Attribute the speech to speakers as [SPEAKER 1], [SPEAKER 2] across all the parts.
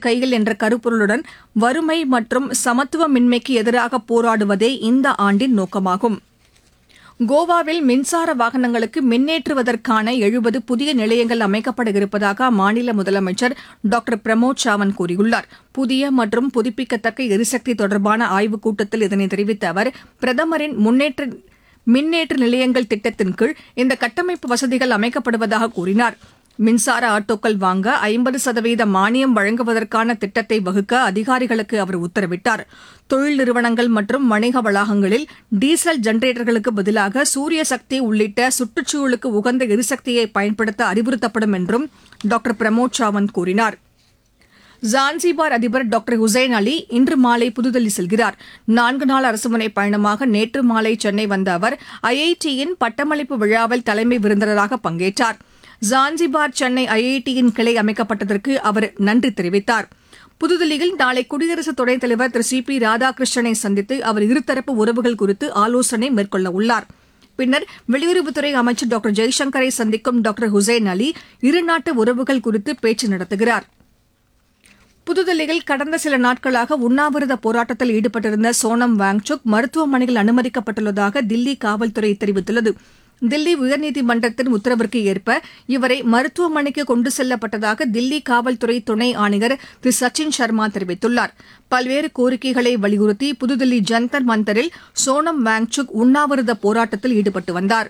[SPEAKER 1] கையில் என்ற கருப்பொருளுடன் வறுமை மற்றும் சமத்துவமின்மைக்கு எதிராக போராடுவதே இந்த ஆண்டின் நோக்கமாகும் கோவாவில் மின்சார வாகனங்களுக்கு மின்னேற்றுவதற்கான எழுபது புதிய நிலையங்கள் அமைக்கப்பட இருப்பதாக அம்மாநில முதலமைச்சர் டாக்டர் பிரமோத் சாவந்த் கூறியுள்ளார் புதிய மற்றும் புதுப்பிக்கத்தக்க எரிசக்தி தொடர்பான ஆய்வுக் கூட்டத்தில் இதனை தெரிவித்த அவர் பிரதமரின் முன்னேற்ற மின்னேற்ற நிலையங்கள் திட்டத்தின் கீழ் இந்த கட்டமைப்பு வசதிகள் அமைக்கப்படுவதாக கூறினார் மின்சார ஆட்டோக்கள் வாங்க ஐம்பது சதவீத மானியம் வழங்குவதற்கான திட்டத்தை வகுக்க அதிகாரிகளுக்கு அவர் உத்தரவிட்டார் தொழில் நிறுவனங்கள் மற்றும் வணிக வளாகங்களில் டீசல் ஜெனரேட்டர்களுக்கு பதிலாக சூரிய சக்தி உள்ளிட்ட சுற்றுச்சூழலுக்கு உகந்த எரிசக்தியை பயன்படுத்த அறிவுறுத்தப்படும் என்றும் டாக்டர் பிரமோத் சாவந்த் கூறினார் ஜான்சிபார் அதிபர் டாக்டர் ஹுசைன் அலி இன்று மாலை புதுதில்லி செல்கிறார் நான்கு நாள் அரசுமுறை பயணமாக நேற்று மாலை சென்னை வந்த அவர் ஐஐடியின் பட்டமளிப்பு விழாவில் தலைமை விருந்தினராக பங்கேற்றார் ஜான்சிபார் சென்னை ஐஐடியின் கிளை அமைக்கப்பட்டதற்கு அவர் நன்றி தெரிவித்தார் புதுதில்லியில் நாளை குடியரசு துணைத் தலைவர் திரு சி பி ராதாகிருஷ்ணனை சந்தித்து அவர் இருதரப்பு உறவுகள் குறித்து ஆலோசனை மேற்கொள்ள உள்ளார் பின்னர் வெளியுறவுத்துறை அமைச்சர் டாக்டர் ஜெய்சங்கரை சந்திக்கும் டாக்டர் ஹுசைன் அலி இருநாட்டு உறவுகள் குறித்து பேச்சு நடத்துகிறார் புதுதில்லியில் கடந்த சில நாட்களாக உண்ணாவிரத போராட்டத்தில் ஈடுபட்டிருந்த சோனம் வாங்சுக் மருத்துவமனையில் அனுமதிக்கப்பட்டுள்ளதாக தில்லி காவல்துறை தெரிவித்துள்ளது தில்லி உயர்நீதிமன்றத்தின் உத்தரவிற்கு ஏற்ப இவரை மருத்துவமனைக்கு கொண்டு செல்லப்பட்டதாக தில்லி காவல்துறை துணை ஆணையர் திரு சச்சின் சர்மா தெரிவித்துள்ளார் பல்வேறு கோரிக்கைகளை வலியுறுத்தி புதுதில்லி ஜந்தர் மந்தரில் சோனம் வாங்சுக் உண்ணாவிரத போராட்டத்தில் ஈடுபட்டு வந்தார்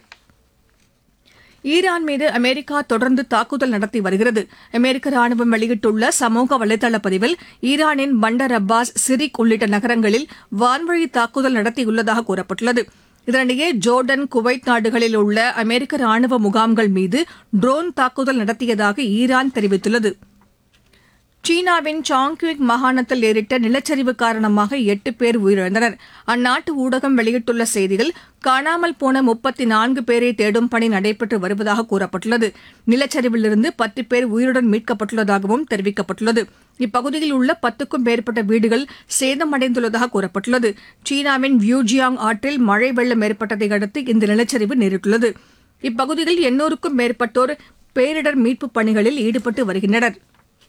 [SPEAKER 1] ஈரான் மீது அமெரிக்கா தொடர்ந்து தாக்குதல் நடத்தி வருகிறது அமெரிக்க ராணுவம் வெளியிட்டுள்ள சமூக வலைதள பதிவில் ஈரானின் பண்டர் அப்பாஸ் சிரிக் உள்ளிட்ட நகரங்களில் வான்வழி தாக்குதல் நடத்தியுள்ளதாக கூறப்பட்டுள்ளது இதனிடையே ஜோர்டன் குவைத் நாடுகளில் உள்ள அமெரிக்க ராணுவ முகாம்கள் மீது ட்ரோன் தாக்குதல் நடத்தியதாக ஈரான் தெரிவித்துள்ளது சீனாவின் சாங்க்யூக் மாகாணத்தில் நேரிட்ட நிலச்சரிவு காரணமாக எட்டு பேர் உயிரிழந்தனர் அந்நாட்டு ஊடகம் வெளியிட்டுள்ள செய்தியில் காணாமல் போன முப்பத்தி நான்கு பேரை தேடும் பணி நடைபெற்று வருவதாக கூறப்பட்டுள்ளது நிலச்சரிவிலிருந்து பத்து பேர் உயிருடன் மீட்கப்பட்டுள்ளதாகவும் தெரிவிக்கப்பட்டுள்ளது இப்பகுதியில் உள்ள பத்துக்கும் மேற்பட்ட வீடுகள் சேதமடைந்துள்ளதாக கூறப்பட்டுள்ளது சீனாவின் வியூஜியாங் ஆற்றில் மழை வெள்ளம் ஏற்பட்டதை அடுத்து இந்த நிலச்சரிவு நேரிட்டுள்ளது இப்பகுதியில் எண்ணூறுக்கும் மேற்பட்டோர் பேரிடர் மீட்புப் பணிகளில் ஈடுபட்டு வருகின்றனர்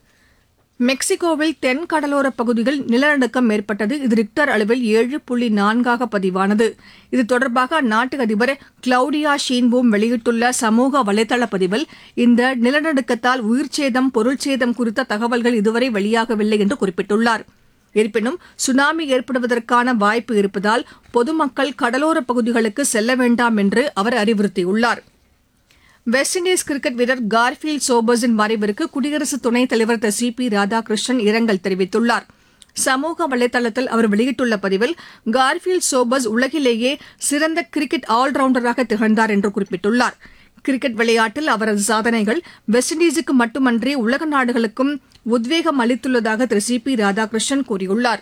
[SPEAKER 1] மெக்சிகோவில் தென் கடலோரப் பகுதியில் நிலநடுக்கம் ஏற்பட்டது இது ரிக்டர் அளவில் ஏழு புள்ளி நான்காக பதிவானது இது தொடர்பாக அந்நாட்டு அதிபர் கிளவுடியா ஷீன்பூம் வெளியிட்டுள்ள சமூக வலைதள பதிவில் இந்த நிலநடுக்கத்தால் உயிர்ச்சேதம் பொருள்சேதம் குறித்த தகவல்கள் இதுவரை வெளியாகவில்லை என்று குறிப்பிட்டுள்ளார் இருப்பினும் சுனாமி ஏற்படுவதற்கான வாய்ப்பு இருப்பதால் பொதுமக்கள் கடலோரப் பகுதிகளுக்கு செல்ல வேண்டாம் என்று அவர் அறிவுறுத்தியுள்ளார் வெஸ்ட் இண்டீஸ் கிரிக்கெட் வீரர் கார்ஃபீல்ட் சோபர்ஸின் மறைவிற்கு குடியரசு துணைத் தலைவர் திரு சி பி ராதாகிருஷ்ணன் இரங்கல் தெரிவித்துள்ளார் சமூக வலைதளத்தில் அவர் வெளியிட்டுள்ள பதிவில் கார்ஃபீல்ட் சோபர்ஸ் உலகிலேயே சிறந்த கிரிக்கெட் ஆல்ரவுண்டராக திகழ்ந்தார் என்று குறிப்பிட்டுள்ளார் கிரிக்கெட் விளையாட்டில் அவரது சாதனைகள் வெஸ்ட் இண்டீஸுக்கு மட்டுமன்றி உலக நாடுகளுக்கும் உத்வேகம் அளித்துள்ளதாக திரு சி பி ராதாகிருஷ்ணன் கூறியுள்ளார்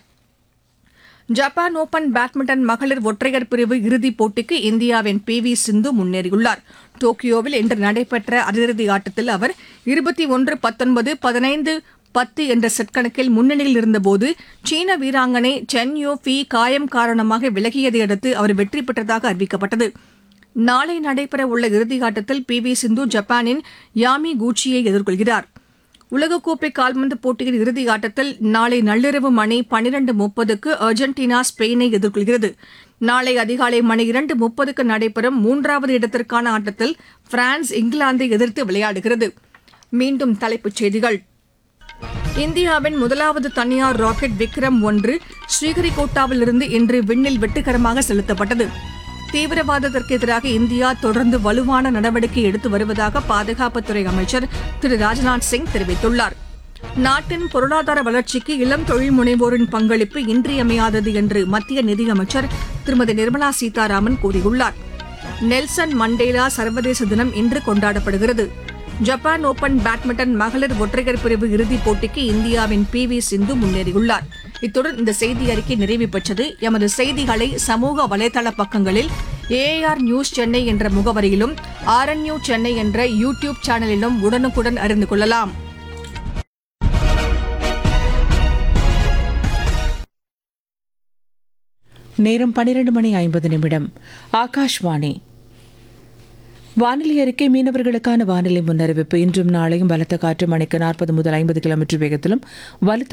[SPEAKER 1] ஜப்பான் ஓபன் பேட்மிண்டன் மகளிர் ஒற்றையர் பிரிவு இறுதிப் போட்டிக்கு இந்தியாவின் பி வி சிந்து முன்னேறியுள்ளார் டோக்கியோவில் இன்று நடைபெற்ற அரையிறுதி ஆட்டத்தில் அவர் இருபத்தி ஒன்று பத்தொன்பது பதினைந்து பத்து என்ற செட் கணக்கில் முன்னணியில் இருந்தபோது சீன வீராங்கனை சென் யோ ஃபி காயம் காரணமாக விலகியதை அடுத்து அவர் வெற்றி பெற்றதாக அறிவிக்கப்பட்டது நாளை நடைபெற உள்ள இறுதியாட்டத்தில் பி வி சிந்து ஜப்பானின் யாமி கூச்சியை எதிர்கொள்கிறார் உலகக்கோப்பை கால்பந்து போட்டியின் இறுதி ஆட்டத்தில் நாளை நள்ளிரவு மணி பனிரண்டு முப்பதுக்கு அர்ஜென்டினா ஸ்பெயினை எதிர்கொள்கிறது நாளை அதிகாலை மணி இரண்டு முப்பதுக்கு நடைபெறும் மூன்றாவது இடத்திற்கான ஆட்டத்தில் பிரான்ஸ் இங்கிலாந்தை எதிர்த்து விளையாடுகிறது மீண்டும் தலைப்புச் செய்திகள் இந்தியாவின் முதலாவது தனியார் ராக்கெட் விக்ரம் ஒன்று ஸ்ரீஹரிகோட்டாவிலிருந்து இன்று விண்ணில் வெற்றிகரமாக செலுத்தப்பட்டது தீவிரவாதத்திற்கு எதிராக இந்தியா தொடர்ந்து வலுவான நடவடிக்கை எடுத்து வருவதாக பாதுகாப்புத்துறை அமைச்சர் திரு ராஜ்நாத் சிங் தெரிவித்துள்ளார் நாட்டின் பொருளாதார வளர்ச்சிக்கு இளம் தொழில் முனைவோரின் பங்களிப்பு இன்றியமையாதது என்று மத்திய நிதியமைச்சர் திருமதி நிர்மலா சீதாராமன் கூறியுள்ளார் நெல்சன் மண்டேலா சர்வதேச தினம் இன்று கொண்டாடப்படுகிறது ஜப்பான் ஓபன் பேட்மிண்டன் மகளிர் ஒற்றையர் பிரிவு இறுதிப் போட்டிக்கு இந்தியாவின் பி வி சிந்து முன்னேறியுள்ளார் இத்துடன் இந்த செய்தி அறிக்கை நிறைவு பெற்றது எமது செய்திகளை சமூக வலைதள பக்கங்களில் ஏஆர் நியூஸ் சென்னை என்ற முகவரியிலும் ஆர்என்யூ சென்னை என்ற யூ டியூப் சேனலிலும் உடனுக்குடன் அறிந்து கொள்ளலாம்
[SPEAKER 2] நேரம் பன்னிரண்டு மணி ஐம்பது நிமிடம் ஆகாஷ்வாணி வானிலை அறிக்கை மீனவர்களுக்கான வானிலை முன்னறிவிப்பு இன்றும் நாளையும் பலத்த காற்று மணிக்கு நாற்பது முதல் ஐம்பது கிலோமீட்டர் வேகத்திலும் வலுத்த